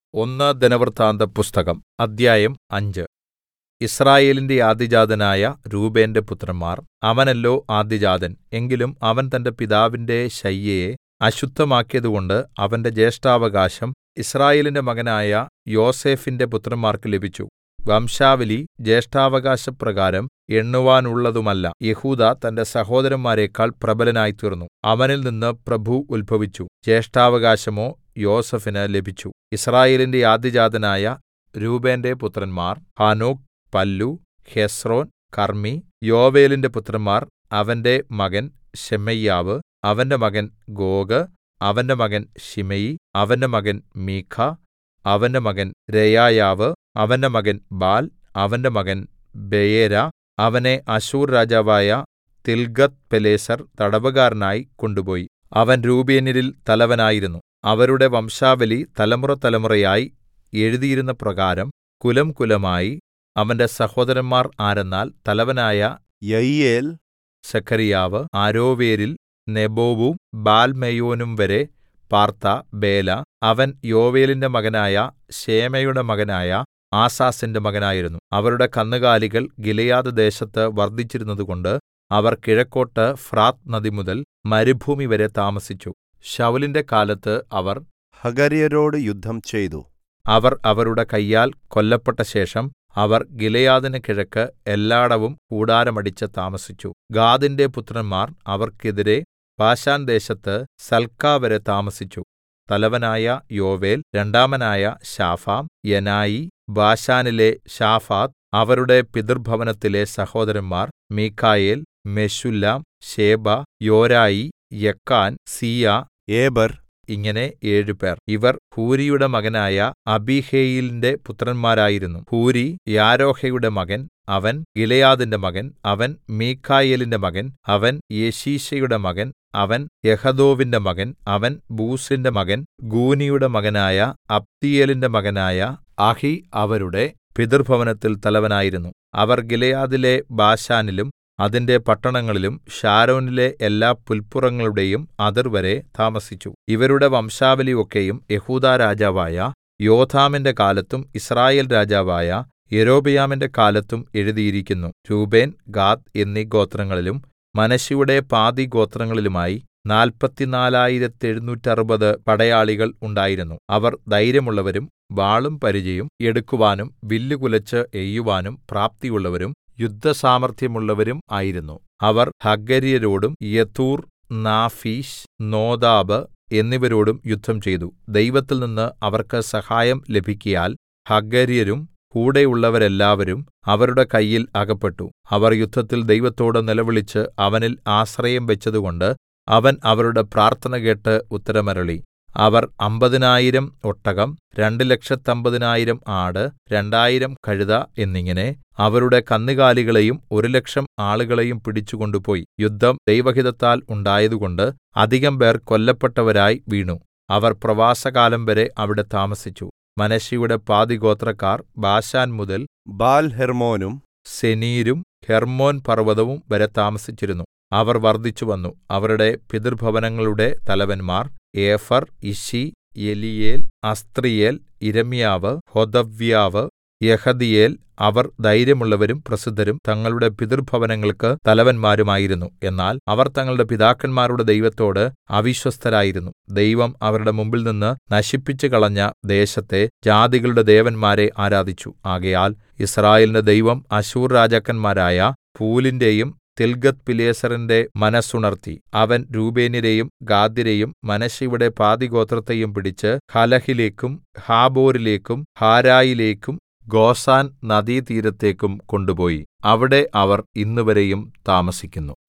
ഒന്ന് ദിനവൃത്താന്തപുസ്തകം അദ്ധ്യായം അഞ്ച് യിസ്രായേലിന്റെ ആദ്യജാതനായ രൂബേന്റെ പുത്രന്മാർ അവനല്ലോ ആദ്യജാതൻ എങ്കിലും അവൻ തന്റെ പിതാവിന്റെ ശയ്യയെ അശുദ്ധമാക്കിയതുകൊണ്ട് അവന്റെ ജ്യേഷ്ഠാവകാശം യിസ്രായേലിന്റെ മകനായ യോസേഫിന്റെ പുത്രന്മാർക്ക് ലഭിച്ചു വംശാവലി ജ്യേഷ്ഠാവകാശപ്രകാരം എണ്ണുവാനുള്ളതുമല്ല യെഹൂദാ തന്റെ സഹോദരന്മാരെക്കാൾ പ്രബലനായിത്തീർന്നു അവനിൽ നിന്ന് പ്രഭു ഉത്ഭവിച്ചു ജ്യേഷ്ഠാവകാശമോ യോസേഫിന് ലഭിച്ചു യിസ്രായേലിന്റെ ആദ്യജാതനായ രൂബേന്റെ പുത്രന്മാർ ഹാനോക്ക് പല്ലൂ ഹെസ്രോൻ കർമ്മി യോവേലിന്റെ പുത്രന്മാർ അവന്റെ മകൻ ശെമയ്യാവ് അവന്റെ മകൻ ഗോഗ് അവന്റെ മകൻ ശിമെയി അവന്റെ മകൻ മീഖ അവന്റെ മകൻ രെയായാവ് അവന്റെ മകൻ ബാൽ അവന്റെ മകൻ ബെയേരാ അവനെ അശ്ശൂർ രാജാവായ തിൽഗത്ത്പിലേസർ തടവുകാരനായി കൊണ്ടുപോയി അവൻ രൂബേന്യരിൽ തലവനായിരുന്നു അവരുടെ വംശാവലി തലമുറതലമുറയായി എഴുതിയിരുന്ന പ്രകാരം കുലംകുലമായി അവന്റെ സഹോദരന്മാർ ആരെന്നാൽ തലവനായ യയീയേൽ സെഖര്യാവ് അരോവേരിൽ നെബോവും ബാൽമെയോനും വരെ പാർത്ത ബേല അവൻ യോവേലിന്റെ മകനായ ശേമയുടെ മകനായ ആസാസിന്റെ മകനായിരുന്നു അവരുടെ കന്നുകാലികൾ ഗിലെയാദ് ദേശത്ത് വർദ്ധിച്ചിരുന്നതുകൊണ്ട് അവർ കിഴക്കോട്ട് ഫ്രാത്ത് നദിമുതൽ മരുഭൂമിവരെ താമസിച്ചു ശൌലിന്റെ കാലത്ത് അവർ ഹഗര്യരോട് യുദ്ധം ചെയ്തു അവർ അവരുടെ കയ്യാൽ കൊല്ലപ്പെട്ട ശേഷം അവർ ഗിലെയാദിന് കിഴക്ക് എല്ലാടവും കൂടാരമടിച്ച് താമസിച്ചു ഗാദിന്റെ പുത്രന്മാർ അവർക്കെതിരെ ബാശാൻ ദേശത്ത് സൽക്കാ വരെ താമസിച്ചു തലവനായ യോവേൽ രണ്ടാമനായ ശാഫാം യനായി ബാശാനിലെ ശാഫാത്ത് അവരുടെ പിതൃഭവനത്തിലെ സഹോദരന്മാർ മീഖായേൽ മെശുല്ലാം ശേബ യോരായി യക്കാൻ സീയ ഏബർ ഇങ്ങനെ ഏഴുപേർ ഇവർ ഹൂരിയുടെ മകനായ അബീഹയീലിന്റെ പുത്രന്മാരായിരുന്നു ഹൂരി യാരോഹയുടെ മകൻ അവൻ ഗിലെയാദിന്റെ മകൻ അവൻ മീഖായേലിന്റെ മകൻ അവൻ യെശീശയുടെ മകൻ അവൻ യഹദോവിന്റെ മകൻ അവൻ ബൂസിന്റെ മകൻ ഗൂനിയുടെ മകനായ അബ്ദീയേലിന്റെ മകനായ അഹി അവരുടെ പിതൃഭവനത്തിൽ തലവനായിരുന്നു അവർ ഗിലെയാദിലെ ബാശാനിലും അതിന്റെ പട്ടണങ്ങളിലും ഷാരോനിലെ എല്ലാ പുല്പുറങ്ങളുടെയും അതിർവരെ താമസിച്ചു ഇവരുടെ വംശാവലി ഒക്കെയും യെഹൂദാ രാജാവായ യോഥാമിന്റെ കാലത്തും യിസ്രായേൽ രാജാവായ യൊരോബെയാമിന്റെ കാലത്തും എഴുതിയിരിക്കുന്നു രൂബേൻ ഗാദ് എന്നീ ഗോത്രങ്ങളിലും മനശ്ശെയുടെ പാതി ഗോത്രങ്ങളിലുമായി നാല്പത്തിനാലായിരത്തെഴുനൂറ്ററുപത് പടയാളികൾ ഉണ്ടായിരുന്നു അവർ ധൈര്യമുള്ളവരും വാളും പരിചയും എടുക്കുവാനും വില്ല് കുലച്ച് എയ്യുവാനും പ്രാപ്തിയുള്ളവരും യുദ്ധസാമർത്ഥ്യമുള്ളവരും ആയിരുന്നു അവർ ഹഗര്യരോടും യതൂർ നാഫീഷ് നോദാബ് എന്നിവരോടും യുദ്ധം ചെയ്തു ദൈവത്തിൽ നിന്ന് അവർക്ക് സഹായം ലഭിക്കയാൽ ഹഗര്യരും കൂടെയുള്ളവരെല്ലാവരും അവരുടെ കയ്യിൽ അകപ്പെട്ടു അവർ യുദ്ധത്തിൽ ദൈവത്തോട് നിലവിളിച്ച് അവനിൽ ആശ്രയം വെച്ചതുകൊണ്ട് അവൻ അവരുടെ പ്രാർത്ഥന കേട്ട് ഉത്തരമരുളി അവർ അമ്പതിനായിരം ഒട്ടകം രണ്ട് ലക്ഷത്തമ്പതിനായിരം ആട് രണ്ടായിരം കഴുത എന്നിങ്ങനെ അവരുടെ കന്നുകാലികളെയും ഒരു ലക്ഷം ആളുകളെയും പിടിച്ചുകൊണ്ടുപോയി യുദ്ധം ദൈവഹിതത്താൽ ഉണ്ടായതുകൊണ്ട് അധികം പേർ കൊല്ലപ്പെട്ടവരായി വീണു അവർ പ്രവാസകാലം വരെ അവിടെ താമസിച്ചു മനശ്ശെയുടെ പാതിഗോത്രക്കാർ ബാശാൻ മുതൽ ബാൽ ഹെർമോനും സെനീരും ഹെർമ്മോൻ പർവ്വതവും വരെ താമസിച്ചിരുന്നു അവർ വർദ്ധിച്ചുവന്നു അവരുടെ പിതൃഭവനങ്ങളുടെ തലവന്മാർ ഏഫർ ഇശി എലിയേൽ അസ്ത്രിയേൽ ഇരമ്യാവ് ഹോദവ്യാവ് യഹദിയേൽ അവർ ധൈര്യമുള്ളവരും പ്രസിദ്ധരും തങ്ങളുടെ പിതൃഭവനങ്ങൾക്ക് തലവന്മാരുമായിരുന്നു എന്നാൽ അവർ തങ്ങളുടെ പിതാക്കന്മാരുടെ ദൈവത്തോട് അവിശ്വസ്തരായിരുന്നു ദൈവം അവരുടെ മുമ്പിൽ നിന്ന് നശിപ്പിച്ചു കളഞ്ഞ ദേശത്തെ ജാതികളുടെ ദേവന്മാരെ ആരാധിച്ചു ആകയാൽ യിസ്രായേലിന്റെ ദൈവം അശ്ശൂർ രാജാക്കന്മാരായ പൂലിന്റെയും തിൽഗത്ത്പിലേസറിന്റെ മനസ്സുണർത്തി അവൻ രൂബേന്യരെയും ഗാദ്യരെയും മനശ്ശെയുടെ പാതിഗോത്രത്തെയും പിടിച്ച് ഹലഹിലേക്കും ഹാബോരിലേക്കും ഹാരായിലേക്കും ഗോസാൻ നദീതീരത്തേക്കും കൊണ്ടുപോയി അവിടെ അവർ ഇന്നുവരെയും താമസിക്കുന്നു